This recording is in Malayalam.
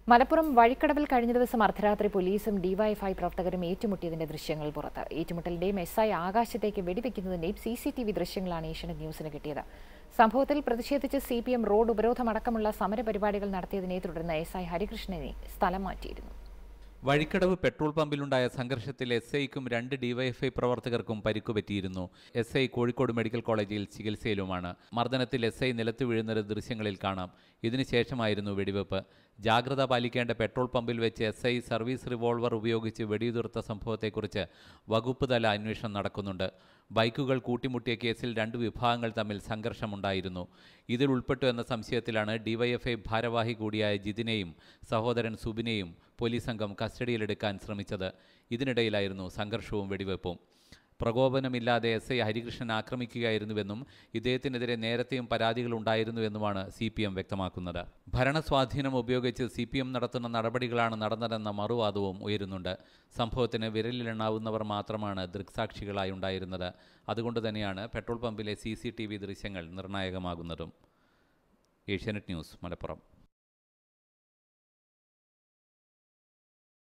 മലപ്പുറം വഴിക്കടവിൽ കഴിഞ്ഞ ദിവസം അർദ്ധരാത്രി പോലീസും ഡിവൈഎഫ്ഐ പ്രവർത്തകരും ഏറ്റുമുട്ടിയതിന്റെ ദൃശ്യങ്ങൾ പുറത്ത് ഏറ്റുമുട്ടലിന്റെയും എസ് ഐ ആകാശത്തേക്ക് വെടിവെക്കുന്നതിന്റെയും സി സി ടി വി ദൃശ്യങ്ങളാണ് ഏഷ്യനെറ്റ് ന്യൂസിന് കിട്ടിയത് സംഭവത്തിൽ പ്രതിഷേധിച്ച് സി പി എം റോഡ് ഉപരോധമടക്കമുള്ള സമരപരിപാടികൾ നടത്തിയതിനെ തുടർന്ന് എസ് ഐ ഹരികൃഷ്ണനെ സ്ഥലം മാറ്റിയിരുന്നു വഴിക്കടവ് പെട്രോൾ പമ്പിലുണ്ടായ സംഘർഷത്തിൽ എസ് ഐക്കും രണ്ട് ഡിവൈഎഫ്ഐ പ്രവർത്തകർക്കും പരിക്കുപറ്റിയിരുന്നു എസ് ഐ കോഴിക്കോട് മെഡിക്കൽ കോളേജിൽ ചികിത്സയിലുമാണ് മർദ്ദനത്തിൽ എസ് ഐ നിലത്ത് വീഴുന്നത് ദൃശ്യങ്ങളിൽ കാണാം ഇതിനുശേഷമായിരുന്നു വെടിവെപ്പ് ജാഗ്രത പാലിക്കേണ്ട പെട്രോൾ പമ്പിൽ വെച്ച് എസ് ഐ സർവീസ് റിവോൾവർ ഉപയോഗിച്ച് വെടിയുതിർത്ത സംഭവത്തെക്കുറിച്ച് വകുപ്പ് തല അന്വേഷണം നടക്കുന്നുണ്ട് ബൈക്കുകൾ കൂട്ടിമുട്ടിയ കേസിൽ രണ്ട് വിഭാഗങ്ങൾ തമ്മിൽ സംഘർഷമുണ്ടായിരുന്നു ഇതിൽ ഉൾപ്പെട്ടു എന്ന സംശയത്തിലാണ് ഡിവൈഎഫ്ഐ ഭാരവാഹി കൂടിയായ ജിതിനെയും സഹോദരൻ സുബിനെയും പോലീസ് സംഘം കസ്റ്റഡിയിലെടുക്കാൻ ശ്രമിച്ചത് ഇതിനിടയിലായിരുന്നു സംഘർഷവും വെടിവെപ്പും പ്രകോപനമില്ലാതെ എസ് ഐ ഹരികൃഷ്ണൻ ആക്രമിക്കുകയായിരുന്നുവെന്നും ഇദ്ദേഹത്തിനെതിരെ നേരത്തെയും പരാതികൾ ഉണ്ടായിരുന്നുവെന്നുമാണ് സി പി എം വ്യക്തമാക്കുന്നത് ഭരണസ്വാധീനം ഉപയോഗിച്ച് സി പി എം നടത്തുന്ന നടപടികളാണ് നടന്നതെന്ന മറുവാദവും ഉയരുന്നുണ്ട് സംഭവത്തിന് വിരലിലെണ്ണാവുന്നവർ മാത്രമാണ് ദൃക്സാക്ഷികളായി ഉണ്ടായിരുന്നത് അതുകൊണ്ട് തന്നെയാണ് പെട്രോൾ പമ്പിലെ സി ദൃശ്യങ്ങൾ നിർണായകമാകുന്നതും ഏഷ്യാനെറ്റ് ന്യൂസ് മലപ്പുറം